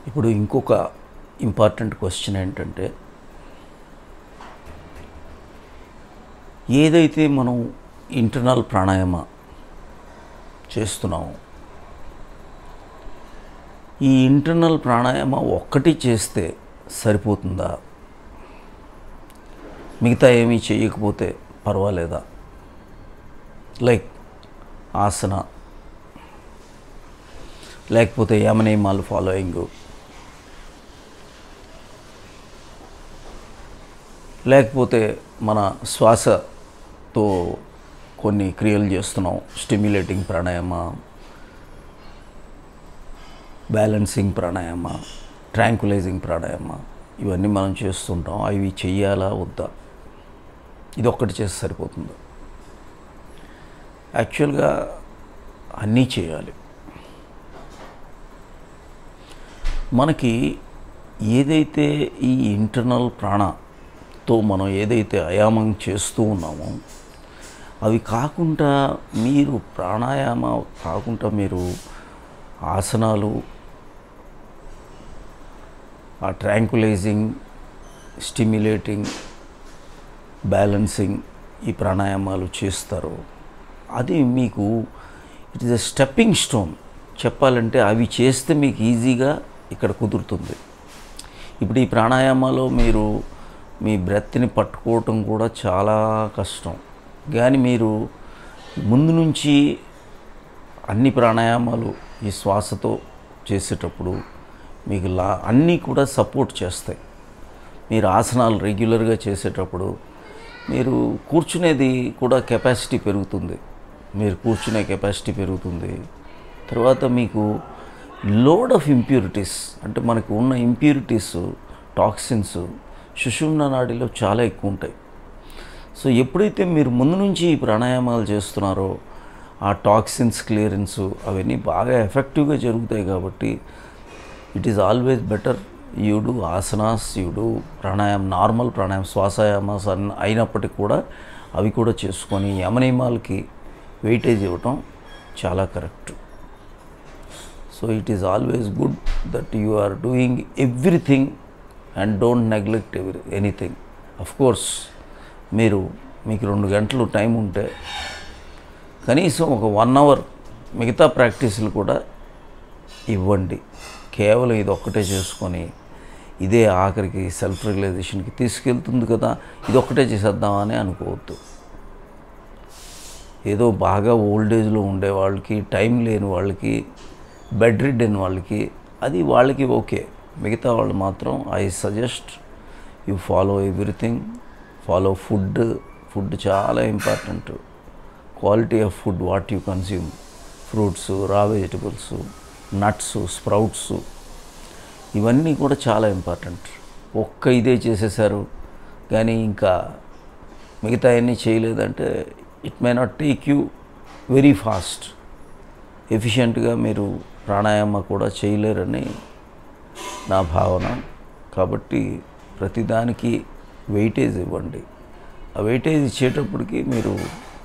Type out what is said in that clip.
ఇప్పుడు ఇంకొక important question ఏంటంటే ఏదైతే మనం ఇంటర్నల్ ప్రాణాయామ చేస్తున్నామో ఈ ఇంటర్నల్ ప్రాణాయామ ఒక్కటి చేస్తే సరిపోతుందా మిగతా ఏమీ చేయకపోతే పర్వాలేదా లైక్ ఆసన లేకపోతే యమనియమాలు ఫాలోయింగ్ లేకపోతే మన శ్వాసతో కొన్ని క్రియలు చేస్తున్నాం stimulating pranayama balancing pranayama tranquillising pranayama ఇవన్నీ మనం చేస్తుంటాం అవి చెయ్యాలా వద్దా ఇది ఒక్కటి చేస్తే సరిపోతుంది యాక్చువల్గా అన్నీ చేయాలి మనకి ఏదైతే ఈ ఇంటర్నల్ ప్రాణతో మనం ఏదైతే అయామం చేస్తూ ఉన్నామో అవి కాకుండా మీరు ప్రాణాయామ కాకుండా మీరు ఆసనాలు ఆ ట్రాంకులైజింగ్ స్టిమ్యులేటింగ్ బ్యాలెన్సింగ్ ఈ ప్రాణాయామాలు చేస్తారు అది మీకు it is a stepping stone చెప్పాలంటే అవి చేస్తే మీకు ఈజీగా ఇక్కడ కుదురుతుంది ఇప్పుడు ఈ ప్రాణాయామాలో మీరు మీ బ్రెత్ని పట్టుకోవటం కూడా చాలా కష్టం కానీ మీరు ముందు నుంచి అన్ని ప్రాణాయామాలు ఈ శ్వాసతో చేసేటప్పుడు మీకు లా అన్నీ కూడా సపోర్ట్ చేస్తాయి మీరు ఆసనాలు రెగ్యులర్గా చేసేటప్పుడు మీరు కూర్చునేది కూడా కెపాసిటీ పెరుగుతుంది మీరు కూర్చునే కెపాసిటీ పెరుగుతుంది తర్వాత మీకు లోడ్ ఆఫ్ ఇంప్యూరిటీస్ అంటే మనకు ఉన్న ఇంప్యూరిటీస్ టాక్సిన్స్ సుషుమ్న నాడిలో చాలా ఎక్కువ ఉంటాయి సో ఎప్పుడైతే మీరు ముందు నుంచి ఈ ప్రాణాయామాలు చేస్తున్నారో ఆ టాక్సిన్స్ క్లియరెన్స్ అవన్నీ బాగా ఎఫెక్టివ్గా జరుగుతాయి కాబట్టి it is always better you do asanas you do ప్రాణాయామం నార్మల్ ప్రాణాయామం శ్వాసాయామాస్ అన్న అయినప్పటికీ కూడా అవి కూడా చేసుకొని యమనియమాలకి వెయిటేజ్ ఇవ్వటం చాలా correct so it is always good that you are doing everything and don't neglect every anything of course మీరు మీకు రెండు గంటలు టైం ఉంటే కనీసం ఒక వన్ అవర్ మిగతా ప్రాక్టీసులు కూడా ఇవ్వండి కేవలం ఇది ఒక్కటే చేసుకొని ఇదే ఆఖరికి సెల్ఫ్ రియలైజేషన్కి తీసుకెళ్తుంది కదా ఇది ఒక్కటే చేసేద్దామని అనుకోవద్దు ఏదో బాగా ఓల్డ్ ఏజ్లో ఉండే వాళ్ళకి టైం లేని వాళ్ళకి బెడ్ రిడ్ వాళ్ళకి అది వాళ్ళకి ఓకే మిగతా వాళ్ళు మాత్రం I suggest you follow everything follow food food చాలా important quality of food what you consume fruits raw vegetables nuts sprouts ఇవన్నీ కూడా చాలా ఇంపార్టెంట్ ఒక్క ఇదే చేసేసారు కానీ ఇంకా మిగతా అన్నీ చేయలేదంటే it may not take you very fast ఎఫిషియెంట్గా మీరు ప్రాణాయామ కూడా చేయలేరని నా భావన కాబట్టి ప్రతిదానికి వెయిటేజ్ ఇవ్వండి ఆ వెయిటేజ్ ఇచ్చేటప్పటికి మీరు